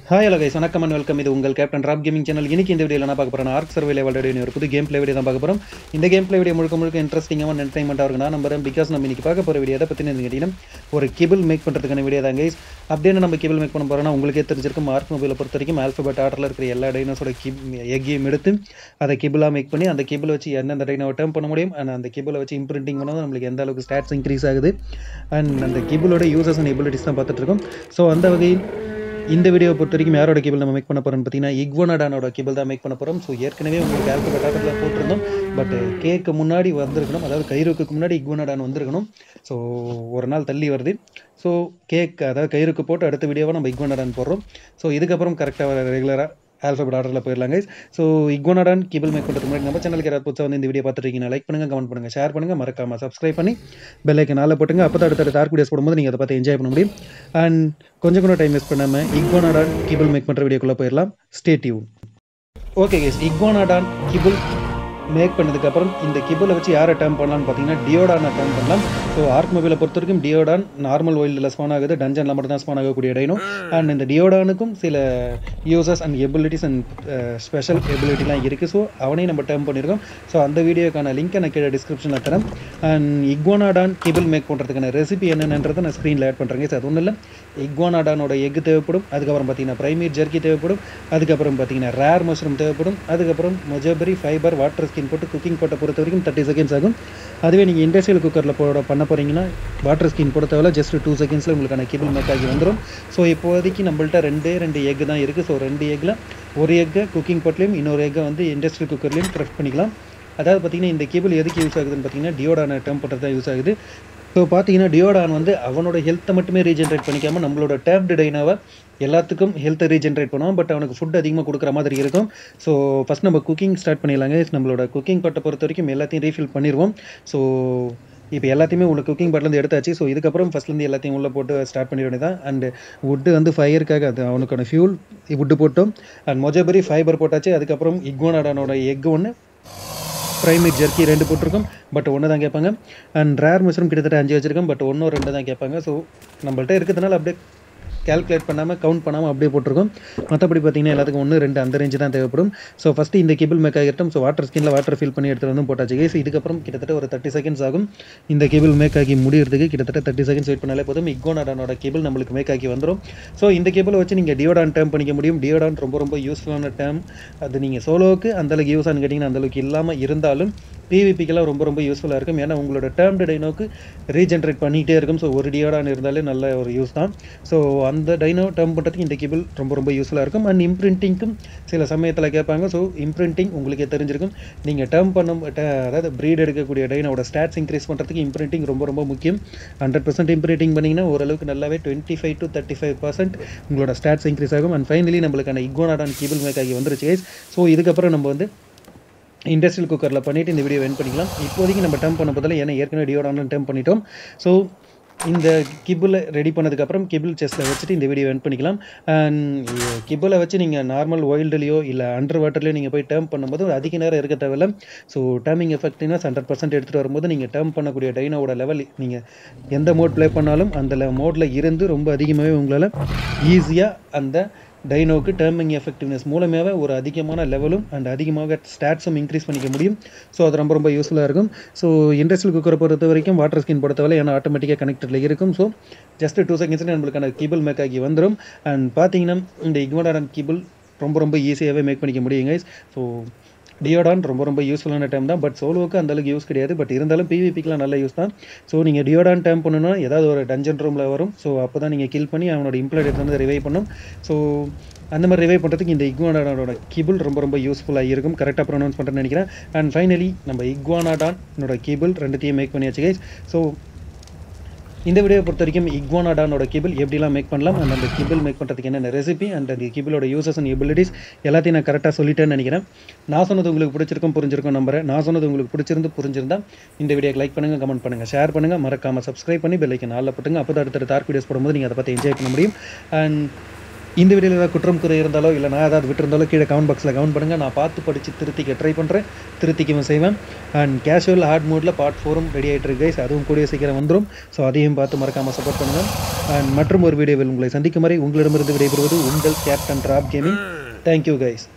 hi hello guys வணக்கம் and welcome இது உங்கள் கேப்டன் ராப் கேமிங் சேனல் இன்னைக்கு இந்த வீடியோவில் என்ன பார்க்க போகிறோம் ஆர்க் சர்வே லெவல் ஒரு புது கேம் பிளே வீடியோ தான் பார்க்க போகிறோம் இந்த கேம் பிளே வீடியோ முழுக்க முழுக்க இன்ட்ரெஸ்டிங்காக என்டர்டைன்மெண்ட்டாக இருக்கும் நான் நம்புறேன் பிகாஸ் நம்ம இன்னைக்கு பார்க்க போகிற வீடியோ எதை பற்றி கேட்டீங்கன்னா ஒரு கிபிள் மேக் பண்ணுறதுக்கான வீடியோ தான் கைஸ் அப்படியே நம்ம கிபிள் மேக் பண்ண போகிறோம்னா உங்களுக்கே தெரிஞ்சிருக்கும் ஆர்க் மொபைலை பொறுத்த வரைக்கும் ஆல்ஃபபெட் ஆர்டரில் இருக்கிற எல்லா டைனோஸோட கிப் எக்கையும் எடுத்து அதை கிபிளாக மேக் பண்ணி அந்த கிபிள் வச்சு எந்தெந்த டைனோவை டேர்ம் பண்ண முடியும் அண்ட் அந்த கிபிளை வச்சு இம்ப்ரிண்டிங் பண்ணால் நம்மளுக்கு எந்த அளவுக்கு ஸ்டாட்ஸ் இன்க்ரீஸ் ஆகுது அண்ட் அந்த கிபிளோட யூசர்ஸ் அண்ட் எபிலிட்டிஸ் தான் பார்த்துட்டு இருக்கோம் ஸோ அந்த வகையில் இந்த வீடியோவை பொறுத்த வரைக்கும் யாரோட கேபிள் நம்ம மேக் பண்ண போகிறோம்னு பார்த்தீங்கன்னா இக்வனடானோட கேபிள் தான் மேக் பண்ண போகிறோம் ஸோ ஏற்கனவே உங்களுக்கு ஆல்பபெட் ஆர்டரில் போட்டிருந்தோம் பட் கேக்கு முன்னாடி வந்திருக்கணும் அதாவது கைருக்குக்கு முன்னாடி இக்வனடான் வந்திருக்கணும் ஸோ ஒரு நாள் தள்ளி வருது ஸோ கேக் அதாவது கைருக்கு போட்டு அடுத்த வீடியோவை நம்ம இக்வனடான் போடுறோம் ஸோ இதுக்கப்புறம் கரெக்டாக ரெகுலராக ஆல்ஃபபெட் ஆர்டரில் போயிடலாங்க ஸோ இக்வனடான் கேபிள் மேக் பண்ணுறதுக்கு முன்னாடி நம்ம சேனலுக்கு யாராவது புதுசாக வந்து இந்த வீடியோ பார்த்துருக்கீங்க லைக் பண்ணுங்கள் கமெண்ட் பண்ணுங்கள் ஷேர் பண்ணுங்கள் மறக்காமல் சப்ஸ்கிரைப் பண்ணி பெல் ஐக்கன் நாளில் போட்டுங்க அப்போ தான் அடுத்த டார்க் வீடியோஸ் போடும்போது நீங்கள் அதை பார்த்து என்ஜாய் பண்ண முடியும் அண்ட் கொஞ்சம் கூட டைம் வேஸ்ட் பண்ணாமல் இக்வானாடான் கிபிள் மேக் பண்ணுற வீடியோக்குள்ளே போயிடலாம் stay tune okay case இக்வானாடான் kibble make பண்ணதுக்கப்புறம் இந்த கிபிளை வச்சு யாரை டேர்ம் பண்ணலாம்னு பார்த்தீங்கன்னா டியோடானை டேர்ம் பண்ணலாம் ஸோ ஆர்க் மொபைலை பொறுத்த வரைக்கும் டியோடான் நார்மல் ஒயில்டில் ஸ்பான் ஆகுது டஞ்சனில் மட்டும் தான் ஸ்பான் ஆகக்கூடிய டைனோ அண்ட் இந்த டியோடானுக்கும் சில users and abilities and special எபிலிட்டிலாம் இருக்குது ஸோ அவனையும் நம்ம டேர்ம் பண்ணியிருக்கோம் ஸோ அந்த வீடியோக்கான லிங்க்கை நான் கீழே டிஸ்கிரிப்ஷனில் தரேன் அண்ட் இக்வானாடான் கிபிள் மேக் பண்ணுறதுக்கான ரெசிபி என்னென்னன்றதை நான் ஸ்க்ரீனில் ஆட் பண்ணுறேங்க சார் அது ஒன்றும் இல்லை இக்வானாடானோட எக் தேவைப்படும் அதுக்கப்புறம் பார்த்தீங்கன்னா பிரைமேட் ஜெர்க்கி தேவைப்படும் அதுக்கப்புறம் பார்த்தீங்கன்னா ரேர் மஷ்ரூம் தேவைப்படும் அதுக்கப்புறம் மொஜபரி ஃபைபர் வாட்டர் ஸ்கின் போட்டு குக்கிங் போட்ட பொறுத்த வரைக்கும் தேர்ட்டி செகண்ட்ஸ் ஆகும் அதுவே நீங்கள் இண்டஸ்ட்ரியல் குக்கரில் போட பண்ண போகிறீங்கன்னா வாட்டர் ஸ்கின் போட தேவையில்ல ஜஸ்ட் டூ செகண்ட்ஸில் உங்களுக்கான கேபிள் மேக் ஆகி வந்துடும் ஸோ இப்போதைக்கு நம்மள்ட்ட ரெண்டே ரெண்டு எக் தான் இருக்குது ஸோ ரெண்டு எக்கில் ஒரு எக்கை குக்கிங் போட்லேயும் இன்னொரு எக்கை வந்து இண்டஸ்ட்ரியல் குக்கர்லேயும் ப்ரெஃப் பண்ணிக்கலாம் அதாவது பார்த்தீங்கன்னா இந்த கேபிள் எதுக்கு யூஸ் ஆகுதுன்னு பார்த்தீங்கன்னா டியோடான டேர்ம் பண்ணுறது தான் யூஸ் ஆகுது ஸோ பார்த்தீங்கன்னா டியோடான் வந்து அவனோட ஹெல்த்தை மட்டுமே ரீஜென்ரேட் பண்ணிக்காமல் நம்மளோட டேப்டு டைனாவை எல்லாத்துக்கும் ஹெல்த்தை ரீஜென்ரேட் பண்ணுவோம் பட் அவனுக்கு ஃபுட் அதிகமாக கொடுக்குற மாதிரி இருக்கும் ஸோ ஃபஸ்ட் நம்ம குக்கிங் ஸ்டார்ட் பண்ணிடலாங்க நம்மளோட குக்கிங் பட்டை பொறுத்த வரைக்கும் எல்லாத்தையும் ரீஃபில் பண்ணிடுவோம் ஸோ இப்போ எல்லாத்தையுமே உங்களுக்கு குக்கிங் பட்லேருந்து எடுத்தாச்சு ஸோ இதுக்கப்புறம் ஃபஸ்ட்லேருந்து எல்லாத்தையும் உள்ளே போட்டு ஸ்டார்ட் பண்ணிட வேண்டியதான் அண்ட் வுட்டு வந்து ஃபயருக்காக அது அவனுக்கான ஃபியூல் வுட்டு போட்டோம் அண்ட் மொஜபரி ஃபைபர் போட்டாச்சு அதுக்கப்புறம் இக்வானாடானோட எக் ஒன்று ப்ரைமேட் ஜெர்க்கி ரெண்டு போட்டிருக்கோம் பட் ஒன்று தான் கேட்பாங்க அண்ட் ரேர் மஷ்ரூம் கிட்டத்தட்ட அஞ்சு வச்சிருக்கோம் பட் ஒன்றும் ரெண்டு தான் கேட்பாங்க ஸோ நம்மள்ட்ட இருக்கிறதுனால அப்படியே கேல்குலேட் பண்ணாமல் கவுண்ட் பண்ணாமல் அப்படியே போட்டிருக்கோம் மற்றபடி பார்த்தீங்கன்னா எல்லாத்துக்கும் ஒன்று ரெண்டு அந்த ரேஞ்சு தான் தேவைப்படும் ஸோ ஃபஸ்ட்டு இந்த கேபிள் மேக் ஆகிட்டோம் ஸோ வாட்டர் ஸ்கின்ல வாட்டர் ஃபில் பண்ணி எடுத்துகிட்டு வந்து போட்டாச்சு கேஸ் இதுக்கப்புறம் கிட்டத்தட்ட ஒரு தேர்ட்டி செகண்ட்ஸ் ஆகும் இந்த கேபிள் மேக் ஆகி முடிகிறதுக்கு கிட்டத்தட்ட தேர்ட்டி செகண்ட்ஸ் வெயிட் பண்ணாலே போதும் இக்ோனாடானோட கேபிள் நம்மளுக்கு மேக் ஆகி வந்துடும் ஸோ இந்த கேபிளை வச்சு நீங்கள் டியோடான் டேர்ம் பண்ணிக்க முடியும் டியோடான் ரொம்ப ரொம்ப யூஸ்ஃபுல்லான டேர்ம் அது நீங்கள் சோலோவுக்கு அந்தளவுக்கு யூஸ் ஆனு கேட்டிங்கன்னா அந்தளவுக்கு இல்லாமல் இருந்தாலும் பிவிபிக்கெல்லாம் ரொம்ப ரொம்ப யூஸ்ஃபுல்லாக இருக்கும் ஏன்னா உங்களோட டேர்ம்டு டைனோக்கு ரீஜென்ரேட் பண்ணிகிட்டே இருக்கும் ஸோ ஒரு டியோடான் இருந்தாலே நல்ல ஒரு யூஸ் தான் ஸோ அந்த டைனோ டேர்ம் பண்ணுறதுக்கு இந்த கேபிள் ரொம்ப ரொம்ப யூஸ்ஃபுல்லாக இருக்கும் அண்ட் இம்ப்ரிண்டிங்க்கும் சில சமயத்தில் கேட்பாங்க ஸோ இம்ப்ரிண்டிங் உங்களுக்கே தெரிஞ்சிருக்கும் நீங்கள் டேர்ம் பண்ணும் அதாவது ப்ரீட் எடுக்கக்கூடிய டைனோட ஸ்டாட்ஸ் இன்க்ரீஸ் பண்ணுறதுக்கு இம்ப்ரிண்டிங் ரொம்ப ரொம்ப முக்கியம் ஹண்ட்ரட் பர்சன்ட் இம்ப்ரிண்டிங் பண்ணிங்கன்னா ஓரளவுக்கு நல்லாவே twenty five to thirty five percent உங்களோட ஸ்டாட்ஸ் இன்க்ரீஸ் ஆகும் அண்ட் ஃபைனலி நம்மளுக்கான இக்வோனாடான் கேபிள் மேக் ஆகி வந்துருச்சு ஸோ இதுக்கப்புறம் நம்ம வந்து இண்டஸ்ட்ரியல் குக்கரில் பண்ணிவிட்டு இந்த வீடியோ வென் பண்ணிக்கலாம் இப்போதைக்கு நம்ம டேர்ம் பண்ண பதில் ஏன்னா ஏற்கனவே டியோடான் டேர்ம் பண்ணிட்டோம் ஸோ இந்த கிபிளை ரெடி பண்ணதுக்கப்புறம் கிபிள் செஸ்ட்டில் வச்சுட்டு இந்த வீடியோ வென் பண்ணிக்கலாம் அண்ட் கிபிளை வச்சு நீங்கள் நார்மல் ஒயில்டுலையோ இல்லை அண்டர் வாட்டர்லையோ நீங்கள் போய் டேர்ம் பண்ணும்போது அதிக நேரம் இருக்க தேவையில்ல ஸோ டேர்மிங் எஃபெக்ட்னஸ் ஹண்ட்ரட் பர்சன்ட் எடுத்துகிட்டு வரும்போது நீங்கள் டேர்ம் பண்ணக்கூடிய டைனோட லெவல் நீங்கள் எந்த மோட் ப்ளே பண்ணாலும் அந்த மோடில் இருந்து ரொம்ப அதிகமாகவே உங்களால் ஈஸியாக அந்த டைனோக்கு டேர்மிங் எஃபெக்டிவ்னஸ் மூலமாகவே ஒரு அதிகமான லெவலும் அண்ட் அதிகமாக ஸ்டாட்ஸும் இன்க்ரீஸ் பண்ணிக்க முடியும் ஸோ அது ரொம்ப ரொம்ப யூஸ்ஃபுல்லாக இருக்கும் ஸோ இண்டஸ்ட்ரியல் குக்கரை பொறுத்த வரைக்கும் வாட்டர் ஸ்கின் பொறுத்தவரை ஏன்னா ஆட்டோமேட்டிக்காக கனெக்டடில் இருக்கும் ஸோ ஜஸ்ட் டூ செகண்ட்ஸில் நம்மளுக்கான கேபிள் மேக் ஆகி வந்துடும் அண்ட் பார்த்தீங்கன்னா இந்த இக்வடான் கேபிள் ரொம்ப ரொம்ப ஈஸியாகவே மேக் பண்ணிக்க முடியும் கைஸ் ஸோ டியோடான் ரொம்ப ரொம்ப யூஸ்ஃபுல்லான டைம் தான் பட் சோலோவுக்கு அந்தளவுக்கு யூஸ் கிடையாது பட் இருந்தாலும் பிவிபிக்கெலாம் நல்ல யூஸ் தான் ஸோ நீங்கள் டியோடான் டைம் பண்ணணும்னா ஏதாவது ஒரு டஞ்சன் ரூமில் வரும் ஸோ அப்போ தான் நீங்கள் கில் பண்ணி அவனோட இம்ப்ளாய்ட் எடுத்து வந்து ரிவைவ் பண்ணும் ஸோ அந்த மாதிரி ரிவைவ் பண்ணுறதுக்கு இந்த இக்வானாடானோட கிபிள் ரொம்ப ரொம்ப யூஸ்ஃபுல்லாக இருக்கும் கரெக்டாக ப்ரொனவுன்ஸ் பண்ணுறேன்னு நினைக்கிறேன் அண்ட் ஃபைனலி நம்ம இக்வானாடானோட கிபிள் ரெண்டுத்தையும் மேக் பண்ணியாச்சு கைஸ் ஸோ இந்த வீடியோ பொறுத்த வரைக்கும் இக்வானாடானோட கேபிள் எப்படிலாம் மேக் பண்ணலாம் அண்ட் அந்த கேபிள் மேக் பண்ணுறதுக்கு என்னென்ன ரெசிபி அண்ட் அந்த கேபிளோட யூசஸ் அண்ட் எபிலிட்டிஸ் எல்லாத்தையும் நான் கரெக்டாக சொல்லிட்டேன்னு நினைக்கிறேன் நான் சொன்னது உங்களுக்கு பிடிச்சிருக்கும் புரிஞ்சிருக்கும் நம்புறேன் நான் சொன்னது உங்களுக்கு பிடிச்சிருந்து புரிஞ்சிருந்தா இந்த வீடியோக்கு லைக் பண்ணுங்கள் கமெண்ட் பண்ணுங்கள் ஷேர் பண்ணுங்கள் மறக்காமல் சப்ஸ்கிரைப் பண்ணி பெல்லைக்கு நாளில் போட்டுங்க அப்போ தான் அடுத்த டார்க் வீடியோஸ் போடும்போது நீங்கள் அதை பார்த்து என்ஜாய் பண்ண முடியும் அண்ட் இந்த வீடியோவில் ஏதாவது குற்றம் குறை இருந்தாலோ இல்லை நான் ஏதாவது விட்டுருந்தாலோ கீழே கமெண்ட் பாக்ஸில் கமெண்ட் பண்ணுங்கள் நான் பார்த்து படித்து திருத்திக்க ட்ரை பண்ணுறேன் திருத்திக்கவும் செய்வேன் அண்ட் கேஷுவல் ஹார்ட் மோடில் பார்ட் ஃபோரும் ரெடி ஆகிட்டு இருக்கு guys அதுவும் கூடிய சீக்கிரம் வந்துடும் ஸோ அதையும் பார்த்து மறக்காமல் சப்போர்ட் பண்ணுங்கள் அண்ட் மற்றும் ஒரு வீடியோவில் உங்களை சந்திக்கும் வரை உங்களிடமிருந்து விடைபெறுவது உங்கள் captain Rap gaming thank you guys